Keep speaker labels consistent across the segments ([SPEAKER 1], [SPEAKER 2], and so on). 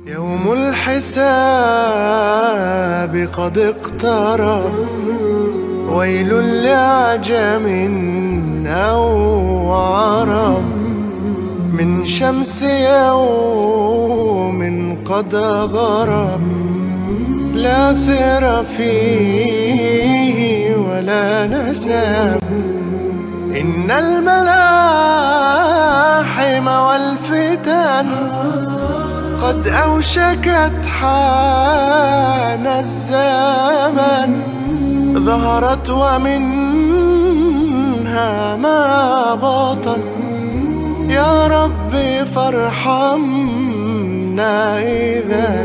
[SPEAKER 1] يوم الحساب قد اقترب ويل لعجم أو عرب من شمس يوم قد غرب لا سر فيه ولا نسب إن الملاحم والفتن قد أوشكت حان الزمن ظهرت ومنها ما بطن يا ربي فارحمنا إذا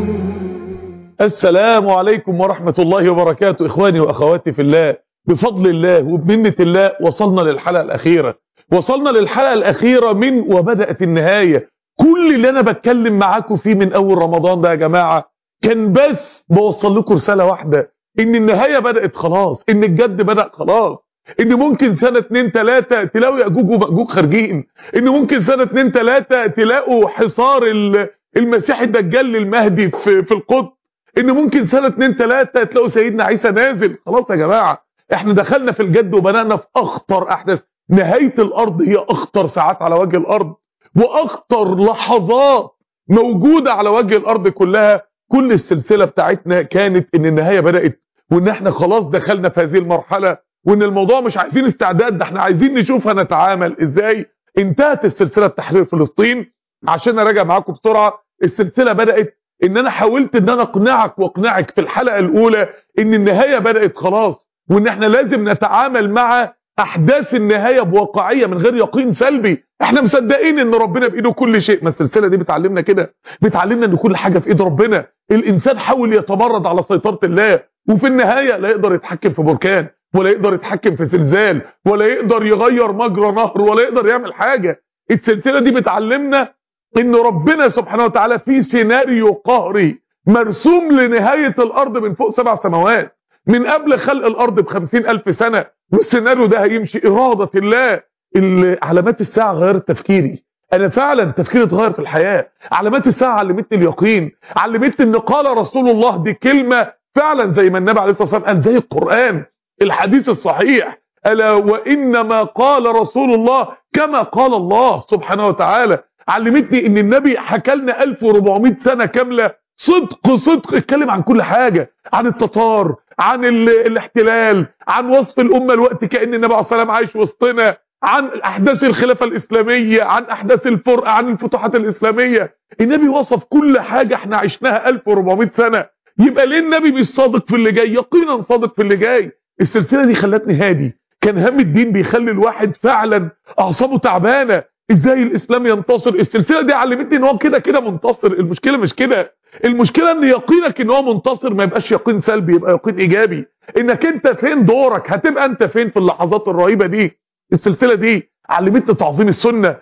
[SPEAKER 2] السلام عليكم ورحمة الله وبركاته إخواني وأخواتي في الله بفضل الله وبمنة الله وصلنا للحلقة الأخيرة وصلنا للحلقة الأخيرة من وبدأت النهاية كل اللي أنا بتكلم معاكم فيه من أول رمضان ده يا جماعة كان بس بوصل لكم رسالة واحدة إن النهاية بدأت خلاص إن الجد بدأ خلاص إن ممكن سنة اتنين تلاتة تلاقوا يأجوج ومأجوج خارجين إن ممكن سنة اتنين تلاتة تلاقوا حصار المسيح الدجال للمهدي في, في القدس ان ممكن سنة اتنين تلاتة تلاقوا سيدنا عيسى نازل خلاص يا جماعة احنا دخلنا في الجد وبنانا في اخطر احداث نهاية الارض هي اخطر ساعات على وجه الارض واخطر لحظات موجودة على وجه الارض كلها كل السلسلة بتاعتنا كانت ان النهاية بدأت وان احنا خلاص دخلنا في هذه المرحلة وان الموضوع مش عايزين استعداد ده احنا عايزين نشوف هنتعامل ازاي انتهت السلسلة بتحرير فلسطين عشان اراجع معاكم بسرعة السلسلة بدأت ان انا حاولت ان انا اقنعك واقنعك في الحلقة الاولى ان النهاية بدأت خلاص وان احنا لازم نتعامل مع احداث النهاية بواقعية من غير يقين سلبي احنا مصدقين ان ربنا بايده كل شيء ما السلسلة دي بتعلمنا كده بتعلمنا ان كل حاجة في ايد ربنا الانسان حاول يتمرد على سيطرة الله وفي النهاية لا يقدر يتحكم في بركان ولا يقدر يتحكم في زلزال ولا يقدر يغير مجرى نهر ولا يقدر يعمل حاجة السلسلة دي بتعلمنا ان ربنا سبحانه وتعالى في سيناريو قهري مرسوم لنهاية الارض من فوق سبع سماوات من قبل خلق الارض بخمسين الف سنة والسيناريو ده هيمشي ارادة الله علامات الساعة غيرت تفكيري انا فعلا تفكيري اتغير في الحياة علامات الساعة علمتني اليقين علمتني ان قال رسول الله دي كلمة فعلا زي ما النبي عليه الصلاة والسلام قال زي القرآن الحديث الصحيح ألا وإنما قال رسول الله كما قال الله سبحانه وتعالى علمتني ان النبي حكى لنا 1400 سنه كامله صدق صدق اتكلم عن كل حاجه عن التتار عن الاحتلال عن وصف الامه الوقت كان النبي عليه الصلاه والسلام عايش وسطنا عن احداث الخلافه الاسلاميه عن احداث الفرقه عن الفتوحات الاسلاميه النبي وصف كل حاجه احنا عشناها 1400 سنه يبقى ليه النبي مش صادق في اللي جاي يقينا صادق في اللي جاي السلسله دي خلتني هادي كان هم الدين بيخلي الواحد فعلا اعصابه تعبانه ازاي الاسلام ينتصر السلسله دي علمتني ان هو كده كده منتصر المشكله مش كده المشكله ان يقينك ان هو منتصر ما يبقاش يقين سلبي يبقى يقين ايجابي انك انت فين دورك هتبقى انت فين في اللحظات الرهيبه دي السلسله دي علمتني تعظيم السنه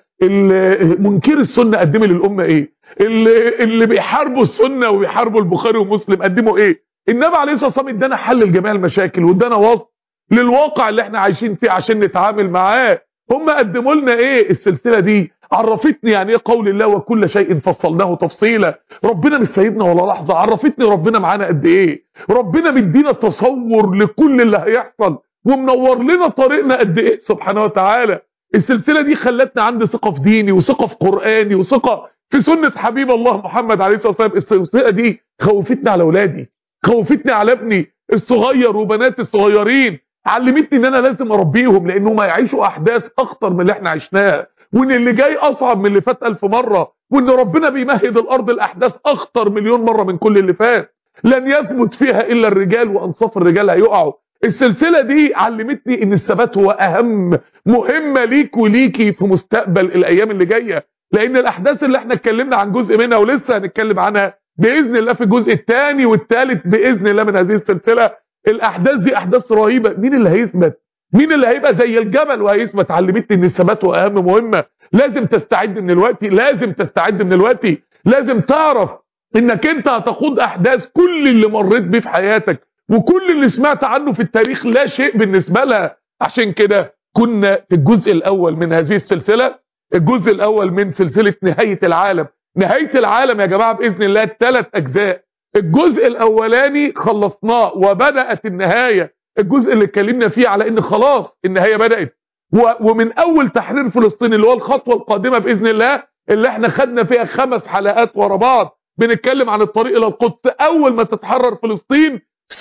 [SPEAKER 2] منكر السنه قدموا للامه ايه اللي, اللي بيحاربوا السنه وبيحاربوا البخاري ومسلم قدموا ايه النبي عليه الصلاه والسلام ادانا حل لجميع المشاكل وادانا وصف للواقع اللي احنا عايشين فيه عشان نتعامل معاه هم قدموا لنا ايه السلسله دي عرفتني يعني ايه قول الله وكل شيء فصلناه تفصيلا ربنا مش سايبنا ولا لحظه عرفتني ربنا معانا قد ايه ربنا مدينا تصور لكل اللي هيحصل ومنور لنا طريقنا قد ايه سبحانه وتعالى السلسله دي خلتني عندي ثقه في ديني وثقه في قراني وثقه في سنه حبيب الله محمد عليه الصلاه والسلام السلسله دي خوفتني على اولادي خوفتني على ابني الصغير وبنات الصغيرين علمتني ان انا لازم اربيهم لانهم هيعيشوا احداث اخطر من اللي احنا عشناها وان اللي جاي اصعب من اللي فات الف مرة وان ربنا بيمهد الارض الاحداث اخطر مليون مرة من كل اللي فات لن يثبت فيها الا الرجال وانصاف الرجال هيقعوا السلسلة دي علمتني ان الثبات هو اهم مهمة ليك وليكي في مستقبل الايام اللي جاية لان الاحداث اللي احنا اتكلمنا عن جزء منها ولسه هنتكلم عنها باذن الله في الجزء الثاني والثالث باذن الله من هذه السلسله الاحداث دي احداث رهيبه مين اللي هيثبت مين اللي هيبقى زي الجبل وهيثبت علمتني ان الثبات هو اهم مهمه لازم تستعد من الوقت لازم تستعد من الوقت لازم تعرف انك انت هتخوض احداث كل اللي مريت بيه في حياتك وكل اللي سمعت عنه في التاريخ لا شيء بالنسبه لها عشان كده كنا في الجزء الاول من هذه السلسله الجزء الاول من سلسله نهايه العالم نهايه العالم يا جماعه باذن الله ثلاث اجزاء الجزء الاولاني خلصناه وبدات النهايه الجزء اللي اتكلمنا فيه على ان خلاص النهايه بدات ومن اول تحرير فلسطين اللي هو الخطوه القادمه باذن الله اللي احنا خدنا فيها خمس حلقات ورا بعض بنتكلم عن الطريق الى القدس اول ما تتحرر فلسطين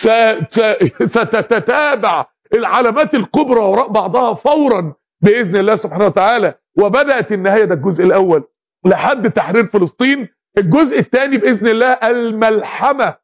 [SPEAKER 2] ستتتابع العلامات الكبرى وراء بعضها فورا باذن الله سبحانه وتعالى وبدات النهايه ده الجزء الاول لحد تحرير فلسطين الجزء الثاني باذن الله الملحمه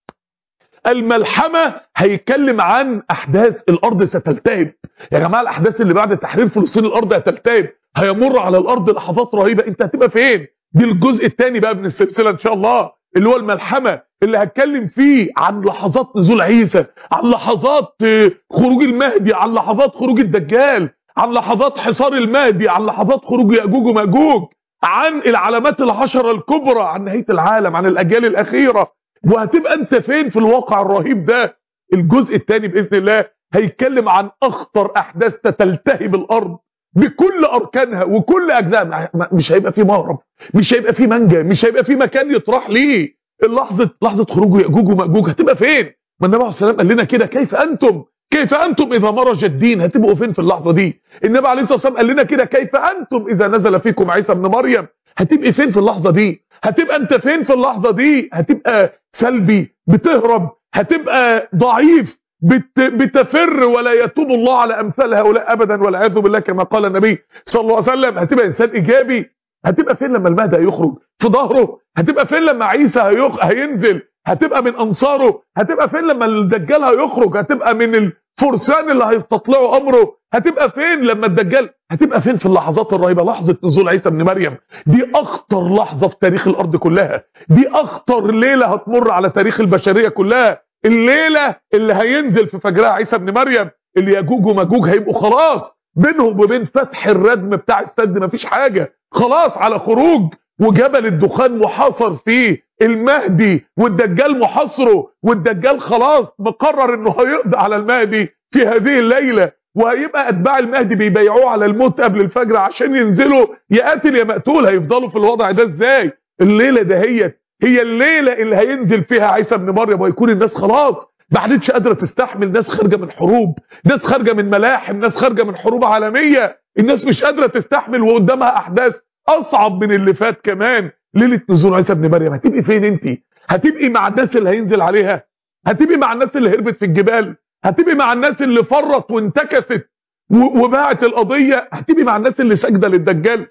[SPEAKER 2] الملحمه هيتكلم عن احداث الارض ستلتهب يا جماعه الاحداث اللي بعد تحرير فلسطين الارض هتلتهب هيمر على الارض لحظات رهيبه انت هتبقى فين دي الجزء الثاني بقى من السلسله ان شاء الله اللي هو الملحمه اللي هتكلم فيه عن لحظات نزول عيسى عن لحظات خروج المهدي عن لحظات خروج الدجال عن لحظات حصار المهدي عن لحظات خروج ياجوج وماجوج عن العلامات العشرة الكبرى عن نهاية العالم عن الأجيال الأخيرة وهتبقى أنت فين في الواقع الرهيب ده الجزء الثاني بإذن الله هيتكلم عن أخطر أحداث تتلتهب الأرض بكل أركانها وكل أجزاء مش هيبقى فيه مهرب مش هيبقى فيه منجا مش هيبقى فيه مكان يطرح ليه اللحظة لحظة خروج يأجوج ومأجوج هتبقى فين ما النبي عليه الصلاة والسلام قال لنا كده كيف أنتم كيف أنتم إذا مرج الدين هتبقوا فين في اللحظة دي النبي عليه الصلاة والسلام قال لنا كده كيف أنتم إذا نزل فيكم عيسى ابن مريم هتبقى فين في اللحظة دي هتبقى انت فين في اللحظة دي هتبقى سلبي بتهرب هتبقى ضعيف بت بتفر ولا يتوب الله على امثال هؤلاء ابدا والعياذ بالله كما قال النبي صلى الله عليه وسلم هتبقى انسان ايجابي هتبقى فين لما المهدي هيخرج في ظهره هتبقى فين لما عيسى هيخ... هينزل هتبقى من انصاره هتبقى فين لما الدجال هيخرج هتبقى من الفرسان اللي هيستطلعوا امره هتبقى فين لما الدجال هتبقى فين في اللحظات الرهيبه لحظه نزول عيسى ابن مريم دي اخطر لحظه في تاريخ الارض كلها دي اخطر ليله هتمر على تاريخ البشريه كلها الليله اللي هينزل في فجرها عيسى ابن مريم اللي ياجوج وماجوج هيبقوا خلاص بينهم وبين فتح الردم بتاع السد مفيش حاجه خلاص على خروج وجبل الدخان محاصر فيه المهدي والدجال محاصره والدجال خلاص مقرر انه هيقضي على المهدي في هذه الليله وهيبقى اتباع المهدي بيبيعوه على الموت قبل الفجر عشان ينزلوا يا قاتل يا مقتول هيفضلوا في الوضع ده ازاي الليله دهيت هي الليله اللي هينزل فيها عيسى ابن مريم ويكون الناس خلاص ما عادتش قادره تستحمل ناس خارجه من حروب ناس خارجه من ملاحم ناس خارجه من حروب عالميه الناس مش قادره تستحمل وقدامها احداث اصعب من اللي فات كمان ليله نزول عيسى ابن مريم هتبقي فين انت هتبقي مع الناس اللي هينزل عليها هتبقي مع الناس اللي هربت في الجبال هتبقي مع الناس اللي فرط وانتكست وباعت القضيه هتبقي مع الناس اللي ساجده للدجال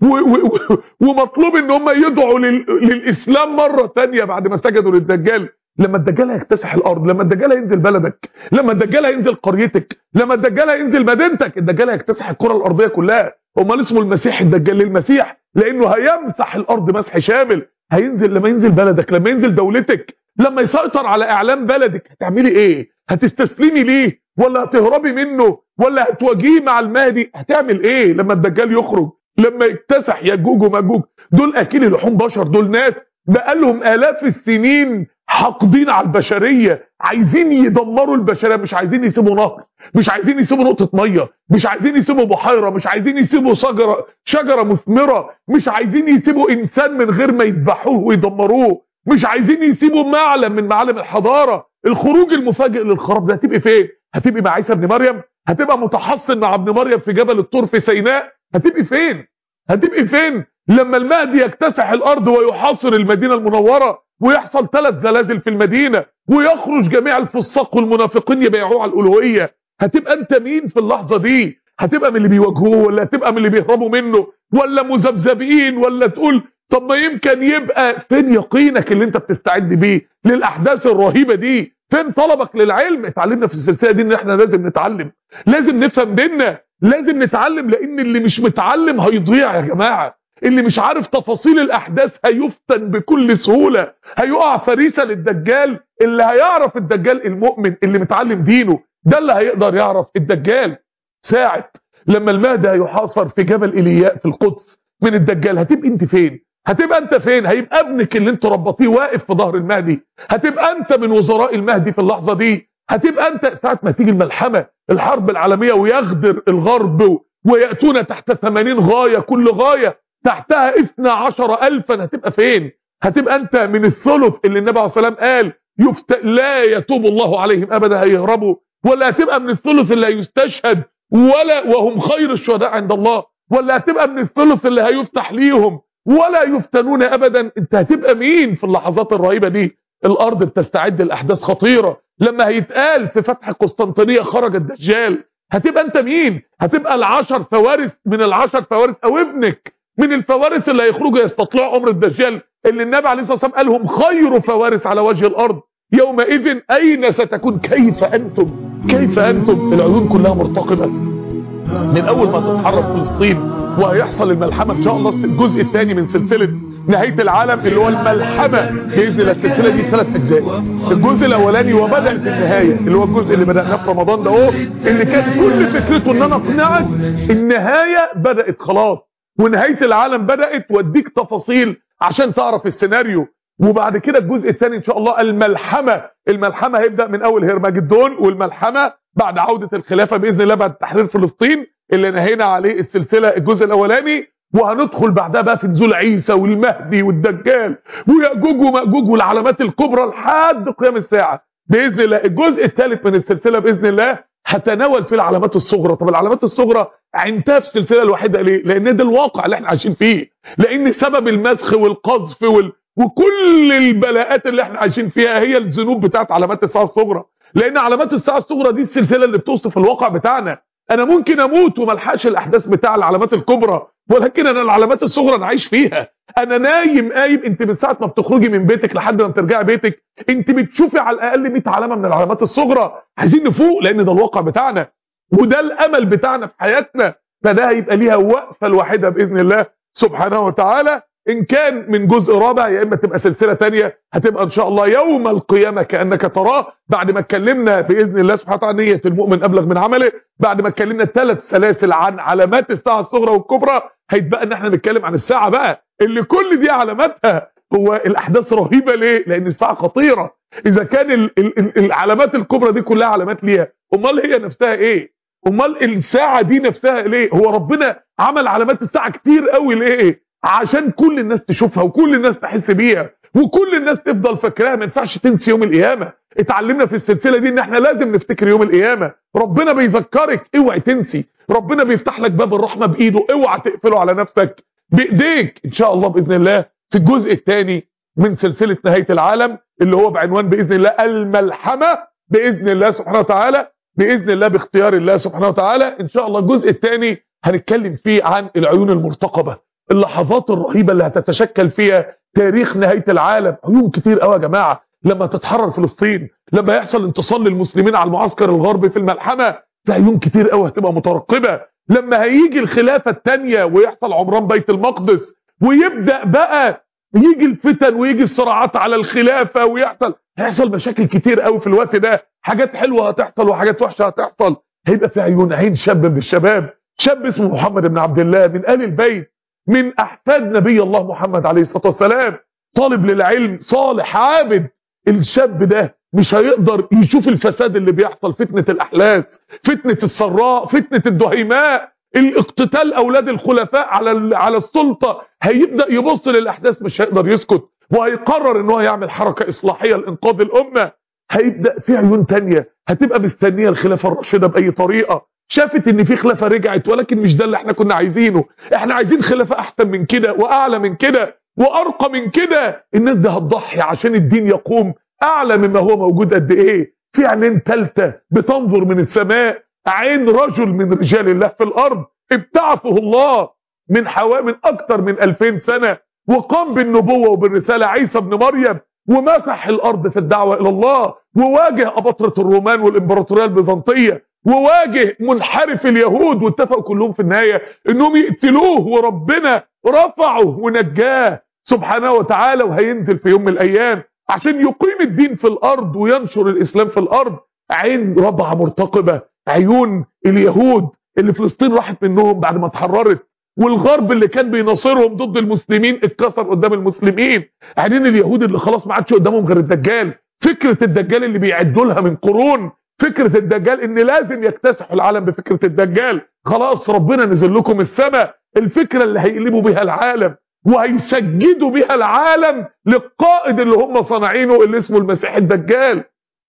[SPEAKER 2] ومطلوب ان هم يدعوا لل... للاسلام مره ثانيه بعد ما سجدوا للدجال لما الدجال هيكتسح الارض لما الدجال هينزل بلدك لما الدجال هينزل قريتك لما الدجال هينزل مدينتك الدجال هيكتسح الكره الارضيه كلها امال اسمه المسيح الدجال ليه المسيح لانه هيمسح الارض مسح شامل هينزل لما ينزل بلدك لما ينزل دولتك لما يسيطر على اعلام بلدك هتعملي ايه هتستسلمي ليه ولا هتهربي منه ولا هتواجهيه مع المهدي هتعمل ايه لما الدجال يخرج لما يكتسح ياجوج وماجوج دول اكلي لحوم بشر دول ناس بقالهم الاف السنين حاقدين على البشريه عايزين يدمروا البشريه مش عايزين يسيبوا نهر مش عايزين يسيبوا نقطه ميه مش عايزين يسيبوا بحيره مش عايزين يسيبوا شجره شجره مثمره مش عايزين يسيبوا انسان من غير ما يذبحوه ويدمروه مش عايزين يسيبوا معلم من معالم الحضاره الخروج المفاجئ للخراب ده هتبقي فين هتبقي مع عيسى ابن مريم هتبقى متحصن مع ابن مريم في جبل الطور في سيناء هتبقي فين هتبقي فين لما المهدي يكتسح الارض ويحاصر المدينه المنوره ويحصل ثلاث زلازل في المدينه ويخرج جميع الفساق والمنافقين يبيعوه على الالوهيه هتبقى انت مين في اللحظه دي هتبقى من اللي بيواجهوه ولا هتبقى من اللي بيهربوا منه ولا مذبذبين ولا تقول طب ما يمكن يبقى فين يقينك اللي انت بتستعد بيه للاحداث الرهيبه دي فين طلبك للعلم اتعلمنا في السلسله دي ان احنا لازم نتعلم لازم نفهم ديننا لازم نتعلم لان اللي مش متعلم هيضيع يا جماعه اللي مش عارف تفاصيل الاحداث هيفتن بكل سهوله هيقع فريسه للدجال اللي هيعرف الدجال المؤمن اللي متعلم دينه ده اللي هيقدر يعرف الدجال ساعه لما المهدي هيحاصر في جبل ايلياء في القدس من الدجال هتبقى انت فين هتبقى انت فين هيبقى ابنك اللي انت ربطيه واقف في ظهر المهدي هتبقى انت من وزراء المهدي في اللحظه دي هتبقى انت ساعه ما تيجي الملحمه الحرب العالميه ويغدر الغرب وياتون تحت 80 غايه كل غايه تحتها اثنى عشر ألفا هتبقى فين هتبقى انت من الثلث اللي النبي عليه الصلاة والسلام قال يفت... لا يتوب الله عليهم ابدا هيهربوا ولا هتبقى من الثلث اللي هيستشهد ولا وهم خير الشهداء عند الله ولا هتبقى من الثلث اللي هيفتح ليهم ولا يفتنون ابدا انت هتبقى مين في اللحظات الرهيبه دي الارض بتستعد لاحداث خطيره لما هيتقال في فتح قسطنطينيه خرج الدجال هتبقى انت مين هتبقى العشر فوارس من العشر فوارس او ابنك من الفوارس اللي هيخرجوا يستطلعوا عمر الدجال اللي النبي عليه الصلاه والسلام قالهم خير فوارس على وجه الارض يومئذ اين ستكون كيف انتم كيف انتم العيون كلها مرتقبه من اول ما تتحرك فلسطين وهيحصل الملحمه ان شاء الله الجزء الثاني من سلسله نهايه العالم اللي هو الملحمه باذن الله السلسله دي ثلاث اجزاء الجزء الاولاني وبدات النهايه اللي هو الجزء اللي بداناه في رمضان ده اهو اللي كان كل فكرته ان انا اقنعك النهايه بدات خلاص ونهايه العالم بدات واديك تفاصيل عشان تعرف السيناريو وبعد كده الجزء الثاني ان شاء الله الملحمه الملحمه هيبدا من اول هرمجدون والملحمه بعد عوده الخلافه باذن الله بعد تحرير فلسطين اللي نهينا عليه السلسله الجزء الاولاني وهندخل بعدها بقى في نزول عيسى والمهدي والدجال وياجوج وماجوج والعلامات الكبرى لحد قيام الساعه باذن الله الجزء الثالث من السلسله باذن الله هتناول فيه العلامات الصغرى طب العلامات الصغرى عندها في السلسله الوحيده ليه لان ده الواقع اللي احنا عايشين فيه لان سبب المسخ والقذف وال... وكل البلاءات اللي احنا عايشين فيها هي الذنوب بتاعت علامات الساعه الصغرى لان علامات الساعه الصغرى دي السلسله اللي بتوصف الواقع بتاعنا انا ممكن اموت وما الحقش الاحداث بتاع العلامات الكبرى ولكن انا العلامات الصغرى انا عايش فيها انا نايم قايم انت من ساعه ما بتخرجي من بيتك لحد ما بترجعي بيتك انت بتشوفي على الاقل 100 علامه من العلامات الصغرى عايزين نفوق لان ده الواقع بتاعنا وده الامل بتاعنا في حياتنا فده هيبقى ليها وقفه الوحيده باذن الله سبحانه وتعالى ان كان من جزء رابع يا اما تبقى سلسله تانية هتبقى ان شاء الله يوم القيامه كانك تراه بعد ما اتكلمنا باذن الله سبحانه وتعالى نيه المؤمن ابلغ من عمله بعد ما اتكلمنا ثلاث سلاسل عن علامات الساعه الصغرى والكبرى هيتبقى ان احنا نتكلم عن الساعه بقى اللي كل دي علاماتها هو الاحداث رهيبه ليه لان الساعه خطيره اذا كان ال ال ال العلامات الكبرى دي كلها علامات ليها امال هي نفسها ايه امال الساعه دي نفسها ليه هو ربنا عمل علامات الساعه كتير قوي ليه عشان كل الناس تشوفها وكل الناس تحس بيها وكل الناس تفضل فاكراها ما ينفعش تنسي يوم القيامه اتعلمنا في السلسله دي ان احنا لازم نفتكر يوم القيامه ربنا بيذكرك اوعي تنسي ربنا بيفتح لك باب الرحمه بايده اوعى تقفله على نفسك بايديك ان شاء الله باذن الله في الجزء الثاني من سلسله نهايه العالم اللي هو بعنوان باذن الله الملحمه باذن الله سبحانه وتعالى باذن الله باختيار الله سبحانه وتعالى ان شاء الله الجزء الثاني هنتكلم فيه عن العيون المرتقبه اللحظات الرهيبه اللي هتتشكل فيها تاريخ نهايه العالم عيون كتير قوي يا جماعه لما تتحرر فلسطين لما يحصل انتصار للمسلمين على المعسكر الغربي في الملحمه في عيون كتير قوي هتبقى مترقبه لما هيجي الخلافه الثانيه ويحصل عمران بيت المقدس ويبدا بقى يجي الفتن ويجي الصراعات على الخلافه ويحصل هيحصل مشاكل كتير قوي في الوقت ده حاجات حلوه هتحصل وحاجات وحشه هتحصل هيبقى في عيون عين شاب من الشباب شاب اسمه محمد بن عبد الله من ال البيت من احفاد نبي الله محمد عليه الصلاه والسلام طالب للعلم صالح عابد الشاب ده مش هيقدر يشوف الفساد اللي بيحصل فتنه الاحلاس فتنه السراء فتنه الدهيماء الاقتتال اولاد الخلفاء على على السلطه هيبدا يبص للاحداث مش هيقدر يسكت وهيقرر ان هو يعمل حركه اصلاحيه لانقاذ الامه هيبدا في عيون تانية هتبقى مستنيه الخلافه الراشده باي طريقه شافت ان في خلافه رجعت ولكن مش ده اللي احنا كنا عايزينه احنا عايزين خلافه احسن من كده واعلى من كده وارقى من كده الناس دي هتضحي عشان الدين يقوم اعلى مما هو موجود قد ايه في عينين ثالثه بتنظر من السماء عين رجل من رجال الله في الارض ابتعثه الله من حوالي من اكتر من 2000 سنه وقام بالنبوه وبالرساله عيسى ابن مريم ومسح الارض في الدعوه الى الله وواجه اباطره الرومان والامبراطوريه البيزنطيه وواجه منحرف اليهود واتفقوا كلهم في النهايه انهم يقتلوه وربنا رفعه ونجاه سبحانه وتعالى وهينزل في يوم من الايام عشان يقيم الدين في الارض وينشر الاسلام في الارض عين رابعه مرتقبه عيون اليهود اللي فلسطين راحت منهم بعد ما اتحررت والغرب اللي كان بيناصرهم ضد المسلمين اتكسر قدام المسلمين عينين اليهود اللي خلاص ما عادش قدامهم غير الدجال فكره الدجال اللي بيعدوا لها من قرون فكره الدجال ان لازم يكتسحوا العالم بفكره الدجال خلاص ربنا نزل لكم السماء الفكرة اللي هيقلبوا بها العالم وهيسجدوا بها العالم للقائد اللي هم صانعينه اللي اسمه المسيح الدجال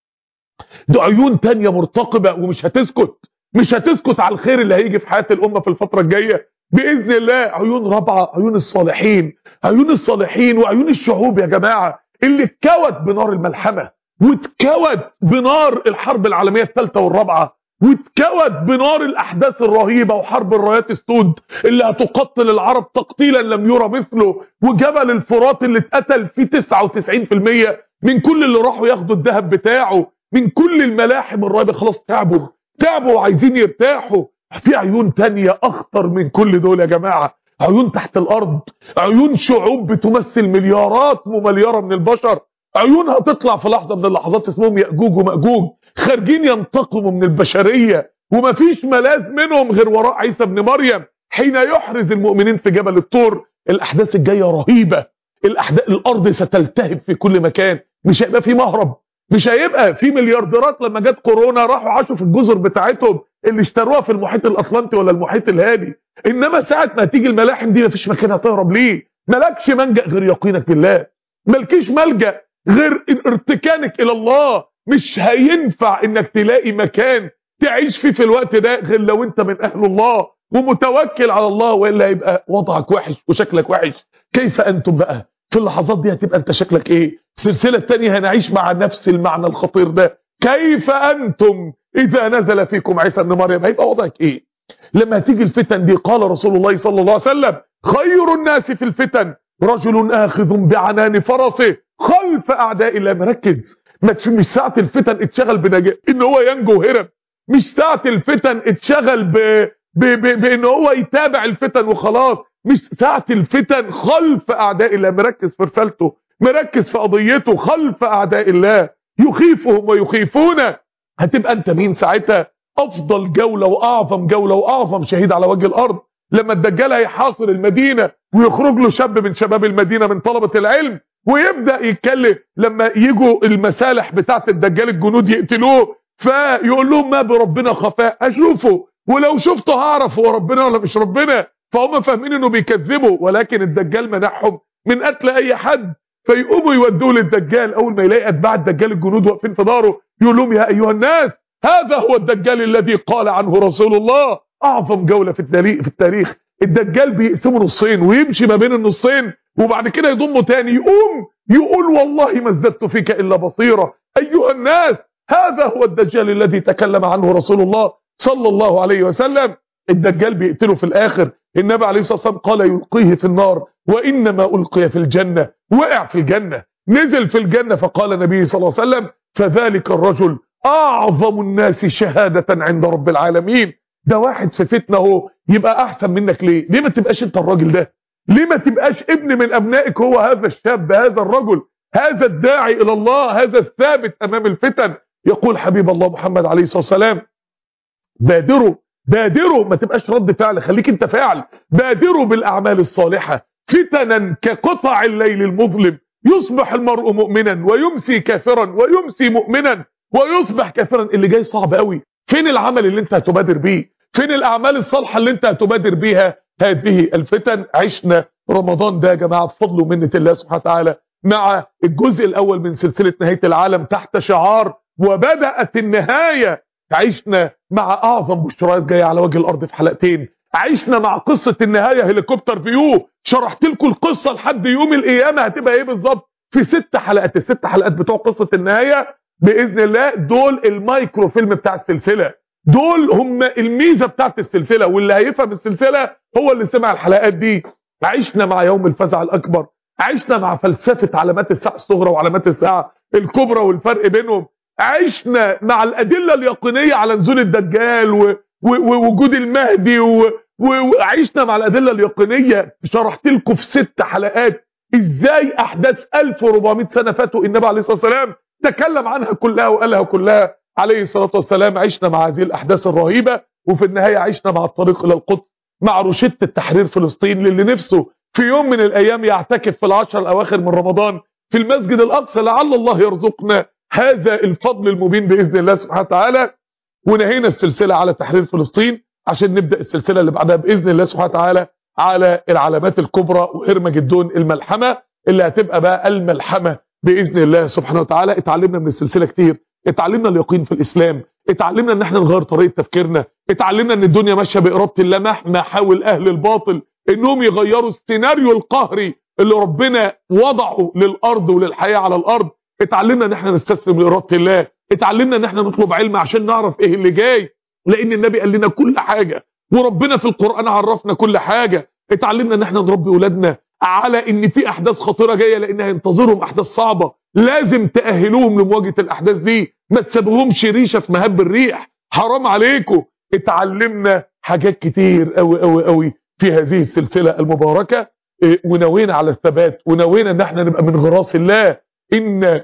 [SPEAKER 2] ده عيون تانية مرتقبة ومش هتسكت مش هتسكت على الخير اللي هيجي في حياة الأمة في الفترة الجاية بإذن الله عيون رابعة عيون الصالحين عيون الصالحين وعيون الشعوب يا جماعة اللي اتكوت بنار الملحمة واتكوت بنار الحرب العالمية الثالثة والرابعة واتكوت بنار الأحداث الرهيبة وحرب الرايات السود اللي هتقتل العرب تقتيلا لم يرى مثله وجبل الفرات اللي اتقتل فيه 99% من كل اللي راحوا ياخدوا الذهب بتاعه من كل الملاحم الرهيبة خلاص تعبوا تعبوا وعايزين يرتاحوا في عيون تانية أخطر من كل دول يا جماعة عيون تحت الأرض عيون شعوب بتمثل مليارات ممليارة من البشر عيون هتطلع في لحظة من اللحظات اسمهم يأجوج ومأجوج خارجين ينتقموا من البشرية ومفيش ملاذ منهم غير وراء عيسى ابن مريم حين يحرز المؤمنين في جبل الطور الأحداث الجاية رهيبة الأحداث الأرض ستلتهب في كل مكان مش هيبقى في مهرب مش هيبقى في مليارديرات لما جت كورونا راحوا عاشوا في الجزر بتاعتهم اللي اشتروها في المحيط الاطلنطي ولا المحيط الهادي انما ساعه ما تيجي الملاحم دي مفيش مكان هتهرب ليه مالكش منجا غير يقينك بالله مالكيش ملجا غير ارتكانك الى الله مش هينفع انك تلاقي مكان تعيش فيه في الوقت ده غير لو انت من اهل الله ومتوكل على الله والا هيبقى وضعك وحش وشكلك وحش كيف انتم بقى في اللحظات دي هتبقى انت شكلك ايه السلسله الثانيه هنعيش مع نفس المعنى الخطير ده كيف انتم اذا نزل فيكم عيسى ابن مريم هيبقى وضعك ايه لما تيجي الفتن دي قال رسول الله صلى الله عليه وسلم خير الناس في الفتن رجل اخذ بعنان فرسه خلف اعداء الله مركز ما مش ساعه الفتن اتشغل بنجاة ان هو ينجو هرب مش ساعه الفتن اتشغل ب... ب... ب... بان هو يتابع الفتن وخلاص مش ساعه الفتن خلف اعداء الله مركز في رسالته مركز في قضيته خلف اعداء الله يخيفهم ويخيفونه هتبقى انت مين ساعتها افضل جوله واعظم جوله واعظم شهيد على وجه الارض لما الدجال هيحاصر المدينه ويخرج له شاب من شباب المدينه من طلبه العلم ويبدا يتكلم لما يجوا المسالح بتاعه الدجال الجنود يقتلوه فيقول لهم ما بربنا خفاء اشوفه ولو شفته هعرف هو ربنا ولا مش ربنا فهم فاهمين انه بيكذبوا ولكن الدجال منعهم من قتل اي حد فيقوموا يودوه للدجال اول ما يلاقي اتباع الدجال الجنود واقفين في داره يقول لهم يا ايها الناس هذا هو الدجال الذي قال عنه رسول الله اعظم جوله في التاريخ في التاريخ الدجال بيقسمه نصين ويمشي ما بين النصين وبعد كده يضمه تاني يقوم يقول والله ما ازددت فيك الا بصيره ايها الناس هذا هو الدجال الذي تكلم عنه رسول الله صلى الله عليه وسلم الدجال بيقتله في الاخر النبي عليه الصلاه والسلام قال يلقيه في النار وانما القي في الجنه وقع في الجنه نزل في الجنه فقال النبي صلى الله عليه وسلم فذلك الرجل اعظم الناس شهاده عند رب العالمين ده واحد في فتنه اهو يبقى احسن منك ليه ليه ما تبقاش انت الراجل ده ليه ما تبقاش ابن من ابنائك هو هذا الشاب هذا الرجل هذا الداعي الى الله هذا الثابت امام الفتن يقول حبيب الله محمد عليه الصلاه والسلام بادروا بادروا ما تبقاش رد فعل خليك انت فاعل بادروا بالاعمال الصالحه فتنا كقطع الليل المظلم يصبح المرء مؤمنا ويمسي كافرا ويمسي مؤمنا ويصبح كافرا اللي جاي صعب قوي فين العمل اللي انت هتبادر بيه فين الاعمال الصالحه اللي انت هتبادر بيها هذه الفتن عشنا رمضان ده يا جماعه بفضل ومنه الله سبحانه وتعالى مع الجزء الاول من سلسله نهايه العالم تحت شعار وبدات النهايه عشنا مع اعظم بشرات جايه على وجه الارض في حلقتين عشنا مع قصه النهايه هليكوبتر فيو شرحت لكم القصه لحد يوم القيامه هتبقى ايه بالظبط في ست حلقات الست حلقات بتوع قصه النهايه باذن الله دول المايكرو فيلم بتاع السلسله دول هم الميزه بتاعت السلسله واللي هيفهم السلسله هو اللي سمع الحلقات دي عشنا مع يوم الفزع الاكبر عشنا مع فلسفه علامات الساعه الصغرى وعلامات الساعه الكبرى والفرق بينهم عشنا مع الادله اليقينيه على نزول الدجال و... ووجود المهدي و... وعشنا مع الادله اليقينيه شرحت لكم في ست حلقات ازاي احداث 1400 سنه فاتوا النبي عليه الصلاه والسلام تكلم عنها كلها وقالها كلها عليه الصلاه والسلام عشنا مع هذه الاحداث الرهيبه وفي النهايه عشنا مع الطريق الى القدس مع روشته تحرير فلسطين للي نفسه في يوم من الايام يعتكف في العشر الاواخر من رمضان في المسجد الاقصى لعل الله يرزقنا هذا الفضل المبين باذن الله سبحانه وتعالى ونهينا السلسله على تحرير فلسطين عشان نبدا السلسله اللي بعدها باذن الله سبحانه وتعالى على العلامات الكبرى وهرمجدون الملحمة اللي هتبقى بقى الملحمة بإذن الله سبحانه وتعالى اتعلمنا من السلسلة كتير اتعلمنا اليقين في الإسلام اتعلمنا ان احنا نغير طريقة تفكيرنا اتعلمنا ان الدنيا ماشية بإرادة الله مهما حاول أهل الباطل انهم يغيروا السيناريو القهري اللي ربنا وضعه للأرض وللحياة على الأرض اتعلمنا ان احنا نستسلم لإرادة الله اتعلمنا ان احنا نطلب علم عشان نعرف ايه اللي جاي لان النبي قال لنا كل حاجة وربنا في القرآن عرفنا كل حاجة اتعلمنا ان احنا نربي اولادنا على ان في احداث خطيرة جاية لان هينتظرهم احداث صعبة لازم تأهلوهم لمواجهة الاحداث دي ما تسيبوهمش ريشة في مهب الريح حرام عليكم اتعلمنا حاجات كتير قوي قوي قوي في هذه السلسلة المباركة اه ونوينا على الثبات ونوينا ان احنا نبقى من غراس الله ان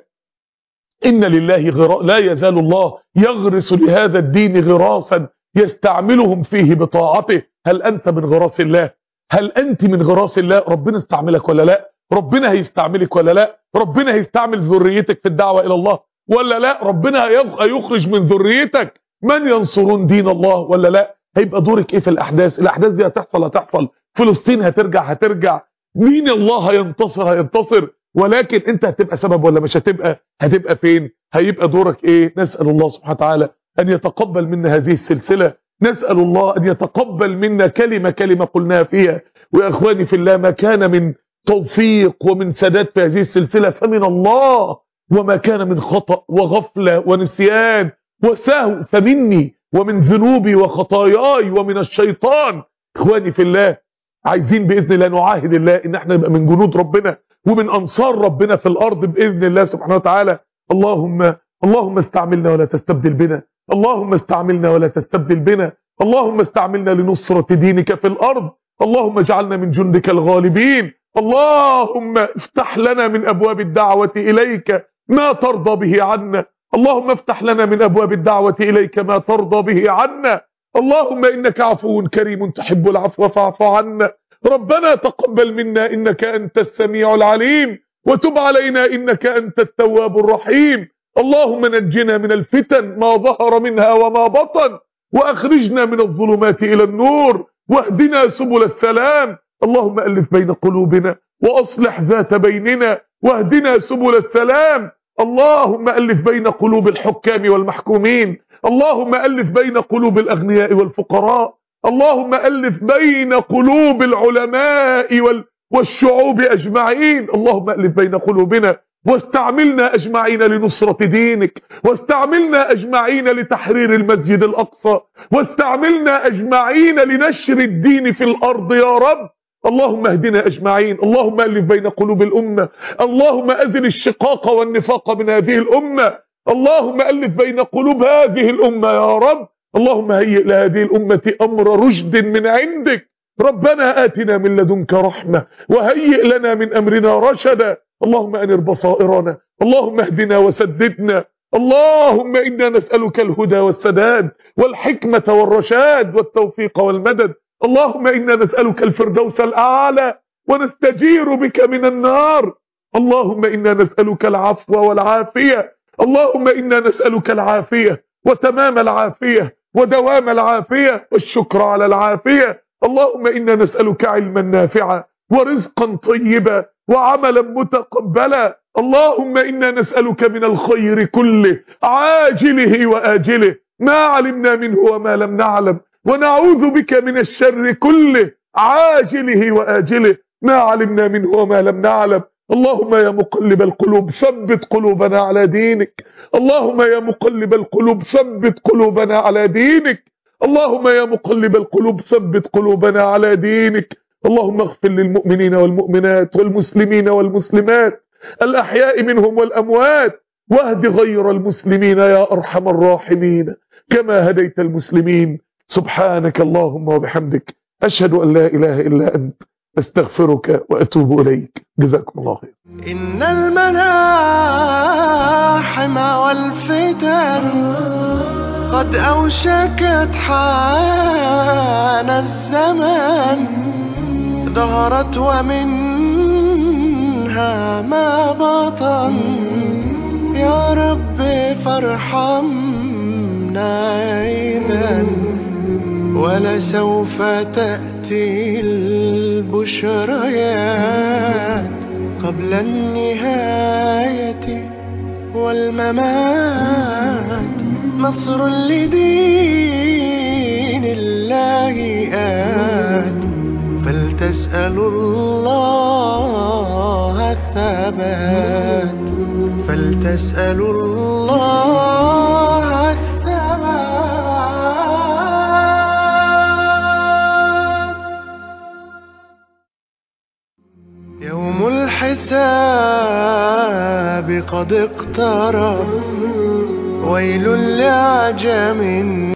[SPEAKER 2] إن لله غرا... لا يزال الله يغرس لهذا الدين غراسا يستعملهم فيه بطاعته هل أنت من غراس الله هل أنت من غراس الله ربنا استعملك ولا لا ربنا هيستعملك ولا لا ربنا هيستعمل ذريتك في الدعوة إلى الله ولا لا ربنا هيخرج من ذريتك من ينصرون دين الله ولا لا هيبقى دورك ايه في الأحداث الأحداث دي هتحصل هتحصل فلسطين هترجع هترجع مين الله هينتصر هينتصر ولكن انت هتبقى سبب ولا مش هتبقى هتبقى فين هيبقى دورك ايه نسأل الله سبحانه وتعالى ان يتقبل منا هذه السلسلة نسأل الله ان يتقبل منا كلمة كلمة قلناها فيها ويا اخواني في الله ما كان من توفيق ومن سداد في هذه السلسلة فمن الله وما كان من خطأ وغفلة ونسيان وسهو فمني ومن ذنوبي وخطاياي ومن الشيطان اخواني في الله عايزين بإذن الله نعاهد الله ان احنا نبقى من جنود ربنا ومن أنصار ربنا في الأرض بإذن الله سبحانه وتعالى اللهم اللهم استعملنا ولا تستبدل بنا اللهم استعملنا ولا تستبدل بنا اللهم استعملنا لنصرة دينك في الأرض اللهم اجعلنا من جندك الغالبين اللهم افتح لنا من أبواب الدعوة إليك ما ترضى به عنا اللهم افتح لنا من أبواب الدعوة إليك ما ترضى به عنا اللهم إنك عفو كريم تحب العفو فاعف عنا ربنا تقبل منا إنك أنت السميع العليم وتب علينا إنك أنت التواب الرحيم اللهم نجنا من الفتن ما ظهر منها وما بطن وأخرجنا من الظلمات إلى النور واهدنا سبل السلام اللهم ألف بين قلوبنا وأصلح ذات بيننا واهدنا سبل السلام اللهم ألف بين قلوب الحكام والمحكومين اللهم ألف بين قلوب الأغنياء والفقراء اللهم ألف بين قلوب العلماء وال والشعوب أجمعين اللهم ألف بين قلوبنا واستعملنا أجمعين لنصرة دينك واستعملنا أجمعين لتحرير المسجد الأقصى واستعملنا أجمعين لنشر الدين في الأرض يا رب اللهم اهدنا أجمعين اللهم ألف بين قلوب الأمة اللهم أذل الشقاق والنفاق من هذه الأمة اللهم ألف بين قلوب هذه الأمة يا رب اللهم هيئ لهذه الأمة أمر رشد من عندك ربنا آتنا من لدنك رحمة وهيئ لنا من أمرنا رشدا اللهم أنر بصائرنا اللهم اهدنا وسددنا اللهم إنا نسألك الهدى والسداد والحكمة والرشاد والتوفيق والمدد اللهم إنا نسألك الفردوس الأعلى ونستجير بك من النار اللهم إنا نسألك العفو والعافية اللهم إنا نسألك العافية وتمام العافية ودوام العافية والشكر على العافية اللهم إنا نسألك علما نافعا ورزقا طيبا وعملا متقبلا اللهم إنا نسألك من الخير كله عاجله وآجله ما علمنا منه وما لم نعلم ونعوذ بك من الشر كله عاجله وآجله ما علمنا منه وما لم نعلم اللهم يا مقلب القلوب ثبت قلوبنا على دينك اللهم يا مقلب القلوب ثبت قلوبنا على دينك اللهم يا مقلب القلوب ثبت قلوبنا على دينك اللهم اغفر للمؤمنين والمؤمنات والمسلمين والمسلمات الأحياء منهم والأموات واهد غير المسلمين يا أرحم الراحمين كما هديت المسلمين سبحانك اللهم وبحمدك أشهد أن لا إله إلا أنت استغفرك وأتوب إليك جزاكم الله خير
[SPEAKER 1] إن الملاحم والفتن قد أوشكت حان الزمان ظهرت ومنها ما بطن يا رب فارحمنا إذا ولسوف تأتي البشريات قبل النهاية والممات نصر لدين الله آت فلتسألوا الله الثبات فلتسألوا الله الثبات يوم الحساب قد اقترب ويل لعجم